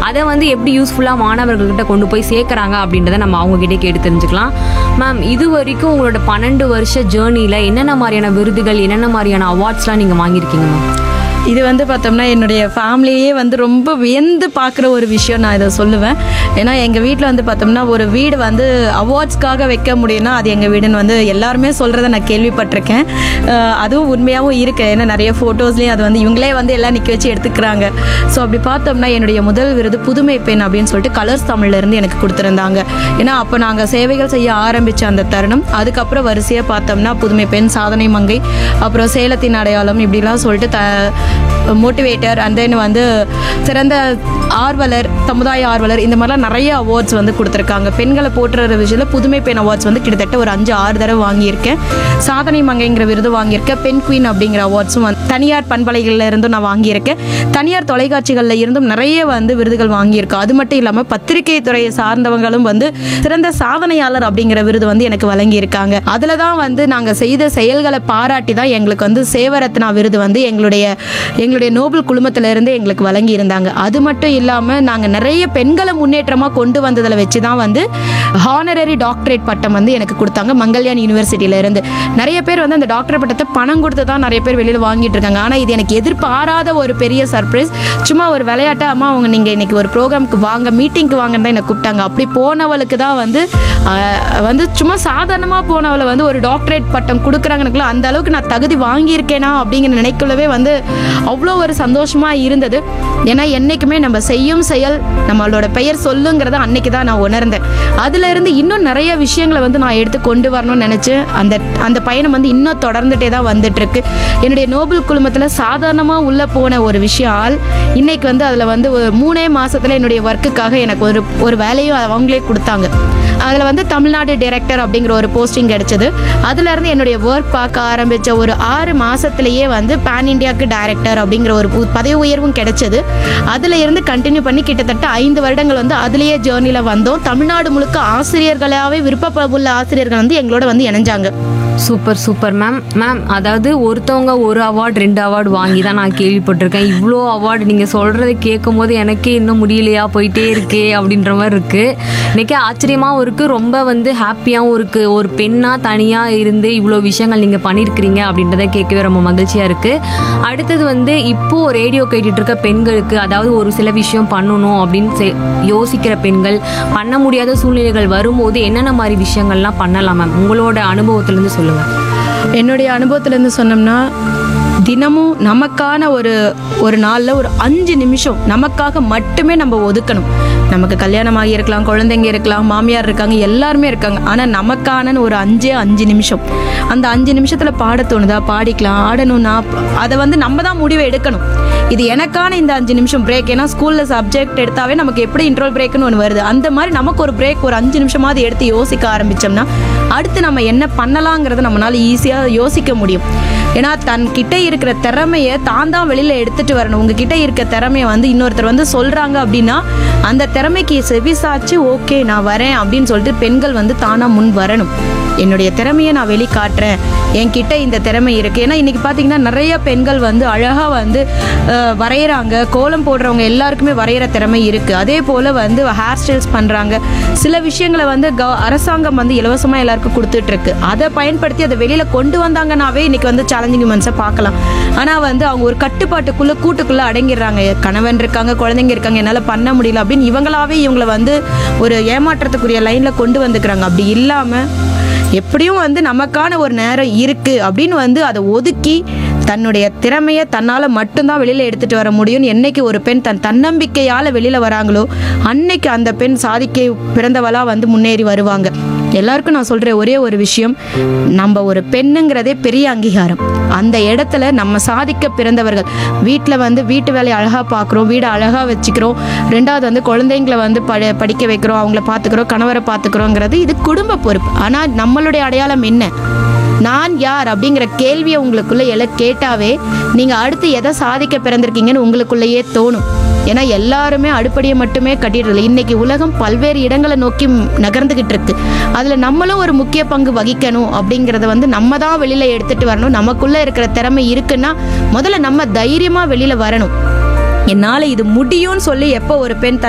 அதை வந்து எப்படி யூஸ்ஃபுல்லாக மாணவர்கள்கிட்ட கொண்டு போய் சேர்க்குறாங்க அப்படின்றத நம்ம அவங்ககிட்டே கேட்டு தெரிஞ்சுக்கலாம் மேம் இது வரைக்கும் உங்களோட பன்னெண்டு வருஷ ஜேர்னியில் என்னென்ன மாதிரியான விருதுகள் என்னென்ன மாதிரியான அவார்ட்ஸ்லாம் நீங்கள் வாங்கியிருக்கீங்க மேம் இது வந்து பார்த்தோம்னா என்னுடைய ஃபேமிலியே வந்து ரொம்ப வியந்து பார்க்குற ஒரு விஷயம் நான் இதை சொல்லுவேன் ஏன்னா எங்கள் வீட்டில் வந்து பார்த்தோம்னா ஒரு வீடு வந்து அவார்ட்ஸ்க்காக வைக்க முடியும்னா அது எங்கள் வீடுன்னு வந்து எல்லாருமே சொல்கிறத நான் கேள்விப்பட்டிருக்கேன் அஹ் அதுவும் உண்மையாகவும் இருக்கு ஏன்னா நிறைய ஃபோட்டோஸ்லேயும் அது வந்து இவங்களே வந்து எல்லாம் நிற்க வச்சு எடுத்துக்கிறாங்க ஸோ அப்படி பார்த்தோம்னா என்னுடைய முதல் விருது புதுமை பெண் அப்படின்னு சொல்லிட்டு கலர்ஸ் தமிழ்ல இருந்து எனக்கு கொடுத்துருந்தாங்க ஏன்னா அப்போ நாங்கள் சேவைகள் செய்ய ஆரம்பித்த அந்த தருணம் அதுக்கப்புறம் வரிசையாக பார்த்தோம்னா புதுமை பெண் சாதனை மங்கை அப்புறம் சேலத்தின் அடையாளம் இப்படிலாம் சொல்லிட்டு த மோட்டிவேட்டர் அண்ட் தென் வந்து சிறந்த ஆர்வலர் சமுதாய ஆர்வலர் இந்த மாதிரிலாம் நிறைய அவார்ட்ஸ் வந்து கொடுத்துருக்காங்க பெண்களை போற்றுற விஷயத்தில் புதுமை பெண் அவார்ட்ஸ் வந்து கிட்டத்தட்ட ஒரு அஞ்சு ஆறு தடவை வாங்கியிருக்கேன் சாதனை மங்கைங்கிற விருது வாங்கியிருக்கேன் பெண் குயின் அப்படிங்கிற அவார்ட்ஸும் வந்து தனியார் பண்பலைகளில் இருந்தும் நான் வாங்கியிருக்கேன் தனியார் தொலைக்காட்சிகளில் இருந்தும் நிறைய வந்து விருதுகள் வாங்கியிருக்கேன் அது மட்டும் இல்லாமல் பத்திரிகை துறையை சார்ந்தவங்களும் வந்து சிறந்த சாதனையாளர் அப்படிங்கிற விருது வந்து எனக்கு வழங்கியிருக்காங்க அதில் தான் வந்து நாங்கள் செய்த செயல்களை பாராட்டி தான் எங்களுக்கு வந்து சேவரத்னா விருது வந்து எங்களுடைய எங்களுடைய நோபல் குழுமத்திலிருந்து எங்களுக்கு வழங்கி இருந்தாங்க அது மட்டும் இல்லாமல் நாங்கள் நிறைய பெண்களை முன்னேற்றமாக கொண்டு வந்ததில் வச்சு தான் வந்து ஹானரரி டாக்டரேட் பட்டம் வந்து எனக்கு கொடுத்தாங்க மங்கல்யான் யூனிவர்சிட்டியில இருந்து நிறைய பேர் வந்து அந்த டாக்டர் பட்டத்தை பணம் கொடுத்து தான் நிறைய பேர் வெளியில் வாங்கிட்டு இருக்காங்க ஆனால் இது எனக்கு எதிர்பாராத ஒரு பெரிய சர்ப்ரைஸ் சும்மா ஒரு விளையாட்டா அம்மா அவங்க நீங்கள் இன்னைக்கு ஒரு ப்ரோக்ராம்க்கு வாங்க மீட்டிங்க்கு வாங்கன்னு தான் என்னை கூப்பிட்டாங்க அப்படி போனவளுக்கு தான் வந்து ஆஹ், வந்து சும்மா சாதாரணமாக போனவளை வந்து ஒரு டாக்டரேட் பட்டம் கொடுக்குறாங்கனுக்குள்ள அந்த அளவுக்கு நான் தகுதி வாங்கியிருக்கேனா அப்படிங்கிற நினைக்கலவே வந்து அவ்வளோ ஒரு சந்தோஷமாக இருந்தது ஏன்னா என்றைக்குமே நம்ம செய்யும் செயல் நம்மளோட பெயர் சொல்லுங்கிறத அன்னைக்கு தான் நான் உணர்ந்தேன் அதுல இருந்து இன்னும் நிறைய விஷயங்களை வந்து நான் எடுத்து கொண்டு வரணும்னு நினச்சி அந்த அந்த பயணம் வந்து இன்னும் தொடர்ந்துட்டே தான் வந்துட்டு இருக்கு என்னுடைய நோபல் குழுமத்தில் சாதாரணமாக உள்ள போன ஒரு விஷயம் ஆள் இன்னைக்கு வந்து அதில் வந்து ஒரு மூணே மாசத்துல என்னுடைய ஒர்க்குக்காக எனக்கு ஒரு ஒரு வேலையும் அவங்களே கொடுத்தாங்க அதில் வந்து தமிழ்நாடு டைரக்டர் அப்படிங்கிற ஒரு போஸ்டிங் கிடைச்சது அதுலேருந்து என்னுடைய ஒர்க் பார்க்க ஆரம்பித்த ஒரு ஆறு மாதத்துலேயே வந்து பேன் இண்டியாவுக்கு டைரக்டர் அப்படிங்கிற ஒரு பு- பதவி உயர்வும் கிடைச்சது அதில் இருந்து கண்டினியூ பண்ணி கிட்டத்தட்ட ஐந்து வருடங்கள் வந்து அதுலேயே ஜேர்னியில் வந்தோம் தமிழ்நாடு முழுக்க ஆசிரியர்களாகவே விருப்பமுள்ள ஆசிரியர்கள் வந்து எங்களோட வந்து இணைஞ்சாங்க சூப்பர் சூப்பர் மேம் மேம் அதாவது ஒருத்தவங்க ஒரு அவார்டு ரெண்டு அவார்டு வாங்கி தான் நான் கேள்விப்பட்டிருக்கேன் இவ்வளோ அவார்டு நீங்கள் சொல்கிறத கேட்கும் போது எனக்கே இன்னும் முடியலையா போயிட்டே இருக்கே அப்படின்ற மாதிரி இருக்குது எனக்கே ஆச்சரியமாகவும் இருக்குது ரொம்ப வந்து ஹாப்பியாகவும் இருக்குது ஒரு பெண்ணாக தனியாக இருந்து இவ்வளோ விஷயங்கள் நீங்கள் பண்ணியிருக்கிறீங்க அப்படின்றத கேட்கவே ரொம்ப மகிழ்ச்சியாக இருக்குது அடுத்தது வந்து இப்போது ரேடியோ கேட்டுட்டு இருக்க பெண்களுக்கு அதாவது ஒரு சில விஷயம் பண்ணணும் அப்படின்னு செ- யோசிக்கிற பெண்கள் பண்ண முடியாத சூழ்நிலைகள் வரும்போது என்னென்ன மாதிரி விஷயங்கள்லாம் பண்ணலாம் மேம் உங்களோட அனுபவத்திலேருந்து சொல்லுங்கள் என்னுடைய அனுபவத்திலேருந்து சொன்னோம்னா தினமும் நமக்கான ஒரு ஒரு நாளில் ஒரு அஞ்சு நிமிஷம் நமக்காக மட்டுமே நம்ம ஒதுக்கணும் நமக்கு கல்யாணம் ஆகி இருக்கலாம் குழந்தைங்க இருக்கலாம் மாமியார் இருக்காங்க எல்லாருமே இருக்காங்க ஆனால் நமக்கான ஒரு அஞ்சே அஞ்சு நிமிஷம் அந்த அஞ்சு நிமிஷத்தில் பாட தோணுதா பாடிக்கலாம் ஆடணும்னா அதை வந்து நம்ம தான் முடிவை எடுக்கணும் இது எனக்கான இந்த அஞ்சு நிமிஷம் பிரேக் ஏன்னா ஸ்கூலில் சப்ஜெக்ட் எடுத்தாவே நமக்கு எப்படி இன்ட்ரோல் பிரேக்னு ஒன்று வருது அந்த மாதிரி நமக்கு ஒரு பிரேக் ஒரு அஞ்சு நிமிஷமாவது எடுத்து யோசிக்க ஆரம்பிச்சோம்னா அடுத்து நம்ம என்ன பண்ணலாங்கிறத நம்மளால ஈஸியாக யோசிக்க முடியும் ஏன்னா தன் கிட்ட இருக்கிற திறமையை தான் தான் வெளியில எடுத்துட்டு வரணும் உங்ககிட்ட இருக்க திறமையை வந்து இன்னொருத்தர் வந்து சொல்றாங்க அப்படின்னா அந்த திறமைக்கு செவிசாச்சு ஓகே நான் வரேன் அப்படின்னு சொல்லிட்டு பெண்கள் வந்து தானா முன் வரணும் என்னுடைய திறமையை நான் வெளிக்காட்டுறேன் என்கிட்ட இந்த திறமை இருக்கு ஏன்னா இன்னைக்கு பார்த்தீங்கன்னா நிறைய பெண்கள் வந்து அழகா வந்து அஹ், வரைகிறாங்க கோலம் போடுறவங்க எல்லாருக்குமே வரைகிற திறமை இருக்கு அதே போல வந்து ஹேர் ஸ்டைல்ஸ் பண்றாங்க சில விஷயங்களை வந்து கவ- அரசாங்கம் வந்து இலவசமா எல்லாருக்கும் கொடுத்துட்டு இருக்கு அதை பயன்படுத்தி அதை வெளியில கொண்டு வந்தாங்கன்னாவே இன்னைக்கு வந்து சேலஞ்சிங் உமன்ஸை பார்க்கலாம் ஆனா வந்து அவங்க ஒரு கட்டுப்பாட்டுக்குள்ள கூட்டுக்குள்ள அடங்கிடுறாங்க கணவன் இருக்காங்க குழந்தைங்க இருக்காங்க என்னால பண்ண முடியல அப்படின்னு இவங்களாவே இவங்களை வந்து ஒரு ஏமாற்றத்துக்குரிய லைன்ல கொண்டு வந்துக்கிறாங்க அப்படி இல்லாம எப்படியும் வந்து நமக்கான ஒரு நேரம் இருக்கு அப்படின்னு வந்து அதை ஒதுக்கி தன்னுடைய திறமையை தன்னால் மட்டும்தான் வெளியில் எடுத்துட்டு வர முடியும் என்னைக்கு ஒரு பெண் தன் தன்னம்பிக்கையால் வெளியில் வராங்களோ அன்னைக்கு அந்த பெண் சாதிக்க பிறந்தவளாக வந்து முன்னேறி வருவாங்க எல்லாருக்கும் நான் சொல்கிற ஒரே ஒரு விஷயம் நம்ம ஒரு பெண்ணுங்கிறதே பெரிய அங்கீகாரம் அந்த இடத்துல நம்ம சாதிக்க பிறந்தவர்கள் வீட்டில் வந்து வீட்டு வேலையை அழகாக பார்க்குறோம் வீடை அழகாக வச்சுக்கிறோம் ரெண்டாவது வந்து குழந்தைங்களை வந்து ப படிக்க வைக்கிறோம் அவங்கள பார்த்துக்கிறோம் கணவரை பார்த்துக்கிறோங்கிறது இது குடும்ப பொறுப்பு ஆனால் நம்மளுடைய அடையாளம் என்ன நான் யார் அப்படிங்கிற கேள்வியை உங்களுக்குள்ள எல கேட்டாவே நீங்க அடுத்து எதை சாதிக்க பிறந்திருக்கீங்கன்னு உங்களுக்குள்ளேயே தோணும் ஏன்னா எல்லாருமே அடுப்படியை மட்டுமே கட்டிடுறது இன்னைக்கு உலகம் பல்வேறு இடங்களை நோக்கி ம் நகர்ந்துகிட்டு இருக்கு அதுல நம்மளும் ஒரு முக்கிய பங்கு வகிக்கணும் அப்படிங்கறத வந்து நம்ம தான் வெளியில எடுத்துட்டு வரணும் நமக்குள்ள இருக்கிற திறமை இருக்குன்னா முதல்ல நம்ம தைரியமா வெளியில வரணும் என்னால இது முடியும்னு சொல்லி எப்போ ஒரு பெண் தன்